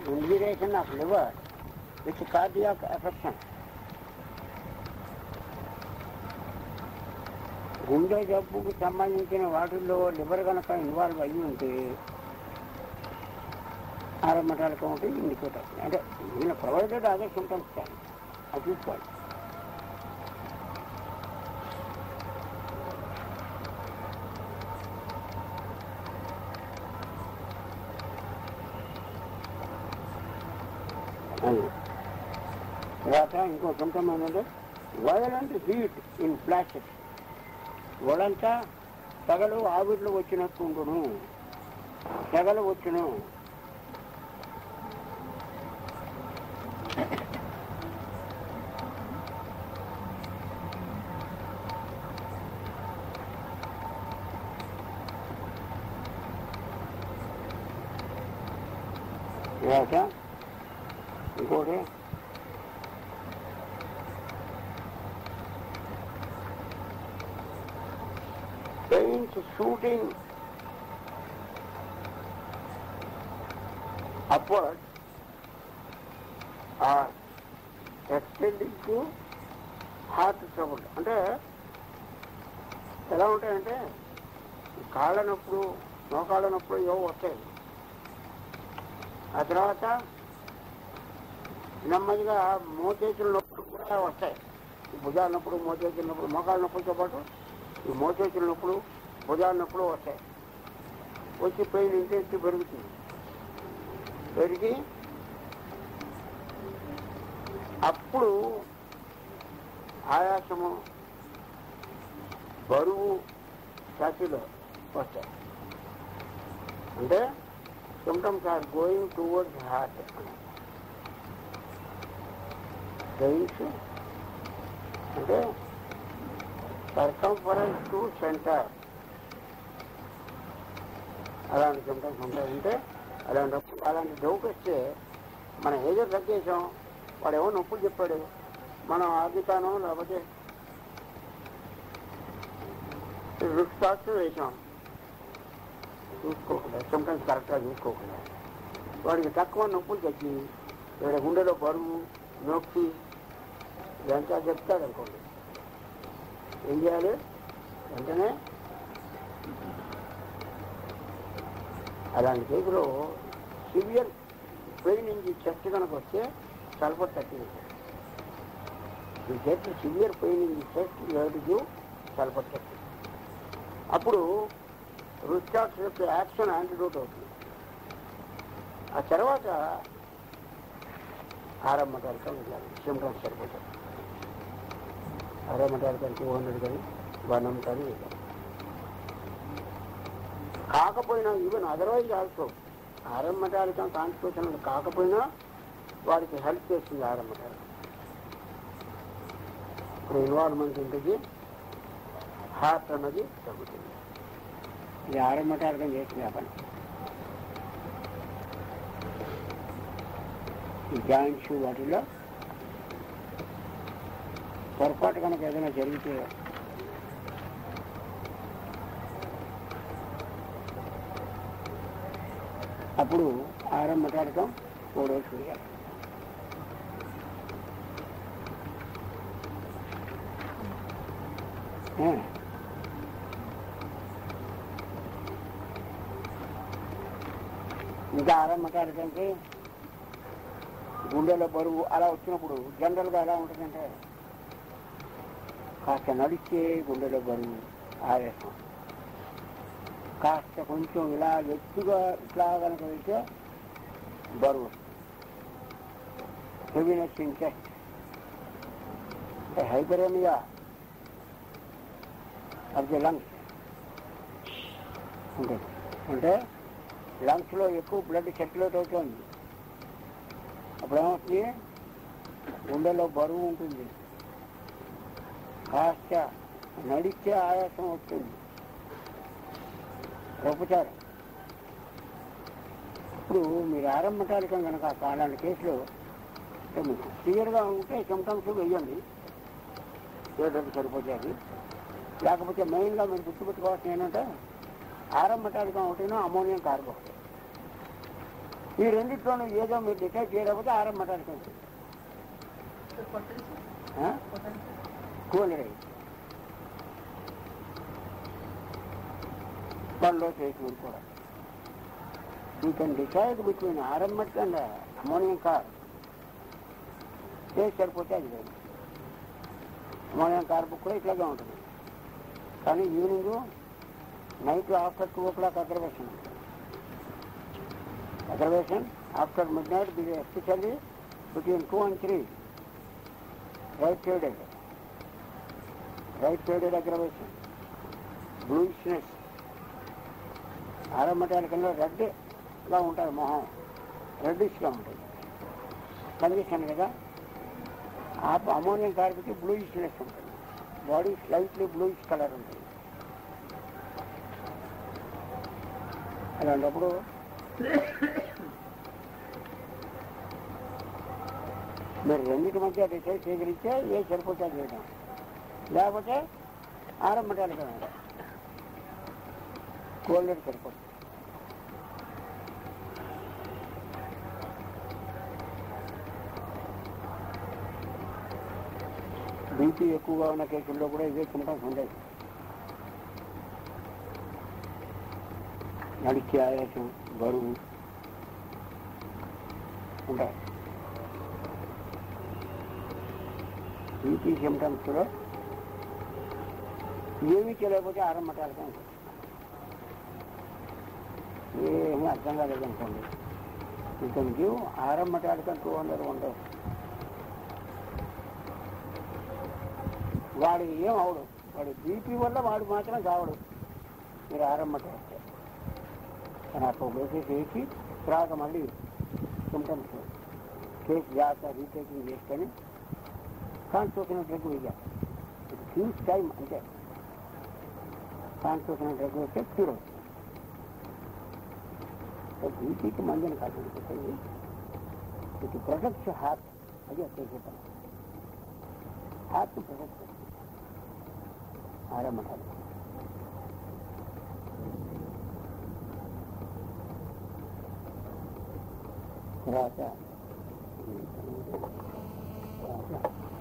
ఇంజిరేషన్ of liver with cardiac affection గుండె జబ్బుకు సంబంధించిన వాటిల్లో లివర్ కనుక ఇన్వాల్వ్ అయ్యి ఉంటే ఆరంభటాలకు ఉంటే ఇండికేటర్ అంటే ఈయన ప్రొవైడెడ్ అదే సిమ్టమ్స్ అది చూసుకోవాలి అది తర్వాత ఇంకో సిమ్టమ్ ఏంటంటే వైలెంట్ హీట్ ఇన్ ప్లాస్టిక్ ఒడంతా తెగలు ఆవిర్లు వచ్చినట్టు ఉండును తెగలు వచ్చును తర్వాత ఇంకోటి pains shooting upward or extending to heart trouble అంటే ఎలా ఉంటాయంటే ఈ కాళ్ళ నొప్పులు మోకాళ్ళ నొప్పులు ఏవో వస్తాయి ఆ తర్వాత నెమ్మదిగా మోచేతుల నొప్పులు కూడా వస్తాయి ఈ భుజాల నొప్పులు మోచేతుల నొప్పులు మోకాళ్ళ నొప్పులతో పాటు ఈ మోచేతుల నొప్పులు భుజాల నొప్పులు వస్తాయి వచ్చి పెయిన్ ఇంటెన్సిటీ పెరుగుతుంది పెరిగి అప్పుడు ఆయాసము బరువు ఛాతీలో వస్తాయి అంటే symptoms are going towards heart pains అంటే సర్కంఫరెన్స్ టు సెంటర్ అలాంటి సిమ్టమ్స్ ఉంటాయి అంటే అలాంటి అలాంటి డౌట్ వస్తే మనం ఏదో తగ్గేసాం వాడు ఏమో నొప్పులు చెప్పాడు మనం ఆగితాను లేకపోతే రిక్స్ వేసాం చూసుకోకుండా సిమ్టమ్స్ కరెక్ట్గా చూసుకోకుండా వాడికి తక్కువ నొప్పులు తగ్గి ఇక్కడ గుండెలో బరువు నొప్పి ఇదంతా చెప్తాడు అనుకోండి ఏం చేయాలి వెంటనే అలాంటి కేసులో సివియర్ పెయిన్ ఇంజి చెస్ట్ కనుక వస్తే సల్ఫర్ థర్టీ ఈ చెస్ట్ సివియర్ పెయిన్ ఇంజి చెస్ట్ ఏడుగు సల్ఫర్ థర్టీ అప్పుడు రుచాక్స్ యొక్క యాక్షన్ యాంటీడోట్ అవుతుంది ఆ తర్వాత ఆరంభ తారీఖు వెళ్ళాలి సిమ్టమ్స్ సరిపోతాయి ఆరంభ తారీఖు టూ హండ్రెడ్ కానీ వన్ కానీ వెళ్ళాలి కాకపోయినా ఈవెన్ అదర్వైజ్ ఆల్సో ఆరంభటాలికం కాన్స్టిట్యూషన్ కాకపోయినా వారికి హెల్ప్ చేస్తుంది ఆరంభటాలికం ఇప్పుడు ఇన్వాల్వ్మెంట్ ఉంటుంది హార్ట్ అన్నది తగ్గుతుంది ఇది ఆరంభటాలికం చేస్తుంది ఆ పని ఈ జాయింట్స్ వాటిలో పొరపాటు కనుక ఏదైనా జరిగితే అప్పుడు ఆరంభటాలకం ఫోర్ వేయాలి ఆ. ఇంకా ఆరంభటాలకంటే గుండెలో బరువు అలా వచ్చినప్పుడు జనరల్గా ఎలా ఉంటుందంటే కాస్త నడిచే గుండెలో బరువు ఆవేశం కాస్త కొంచెం ఇలా ఎత్తుగా ఇట్లా కనుక వెళ్తే బరువు heaviness in chest hyperaemia of the lungs ఉంటుంది అంటే లంగ్స్లో ఎక్కువ బ్లడ్ సర్క్యులేట్ అవుతుంది అప్పుడు ఏమవుతుంది గుండెలో బరువు ఉంటుంది కాస్త నడిచే ఆయాసం వస్తుంది ఉపచారం ఇప్పుడు మీరు ఆరంభటాలికం కనుక అలాంటి కేసులో అంటే మీకు క్లియర్గా ఉంటే సిమ్టమ్స్ వెయ్యండి చేయడానికి సరిపోతుంది లేకపోతే మెయిన్గా మీరు గుర్తుపెట్టుకోవాల్సిన ఏంటంటే ఆరంభటాలికం ఒకటినా అమోనియం కార్బోహైడ్రేట్ ఈ రెండిట్లోనూ ఏదో మీరు డిసైడ్ చేయకపోతే ఆరంభటానికి ఉంటుంది కోలిరై పనిలో చేసినది కూడా యూ కెన్ డిసైడ్ బిట్వీన్ ఆరంభట్ అండ్ అమోనియం కార్ చేసి సరిపోతే అది లేదు అమోనియం కార్బుక్ కూడా ఇట్లాగే ఉంటుంది కానీ evening night after two o'clock aggravation aggravation after midnight especially between two and three right sided right sided aggravation bluishness ఆరంభటానికల్లో రెడ్గా ఉంటుంది మొహం రెడ్డిష్గా ఉంటుంది కండిషన్ కదా ఆ అమోనియం కార్బన్కి బ్లూయిష్నెస్ ఉంటుంది బాడీ స్లైట్లీ బ్లూయిష్ కలర్ ఉంటుంది అలాంటప్పుడు మీరు రెండింటి మధ్య డిసైడ్ సేకరిస్తే ఏ సరిపోతే అది చేయడం లేకపోతే ఆరంభటానికి కోల్డ్ సరిపోతుంది బీపీ ఎక్కువగా ఉన్న కేసుల్లో కూడా ఇవే సిమ్టమ్స్ ఉండేవి నడిచి ఆయాసం బరువు ఉంటాయి బీపీ సిమ్టమ్స్లో ఏమీ చేయలేకపోతే ఆరంభటాలకే ఉంటుంది ఏమీ అర్థం కాలేదనుకోండి ఇంకొంచెం ఆరంభటాలకం టూ హండ్రెడ్ ఉండవు వాడు ఏం అవడు వాడు బీపీ వల్ల వాడు మాత్రం కావడు మీరు ఆరంభటాస్తే కానీ అప్పుడు బేసిస్ వేసి తర్వాత మళ్ళీ సిమ్టమ్స్ కేసు జాగ్రత్త రీటేకింగ్ చేసుకొని కాన్సోసిన డ్రగ్ వేయాలి ఇది హ్యూజ్ టైం అంతే కాన్సోసిన డ్రగ్ వేస్తే క్యూర్ అవుతుంది బీపీకి మందుని కాదు చెప్పండి ఇటు ప్రొటెక్ట్స్ హార్ట్ అది అక్కడ చెప్పాను హార్ట్ ప్రొటెక్ట్ ఆరంభటాలు తర్వాత తర్వాత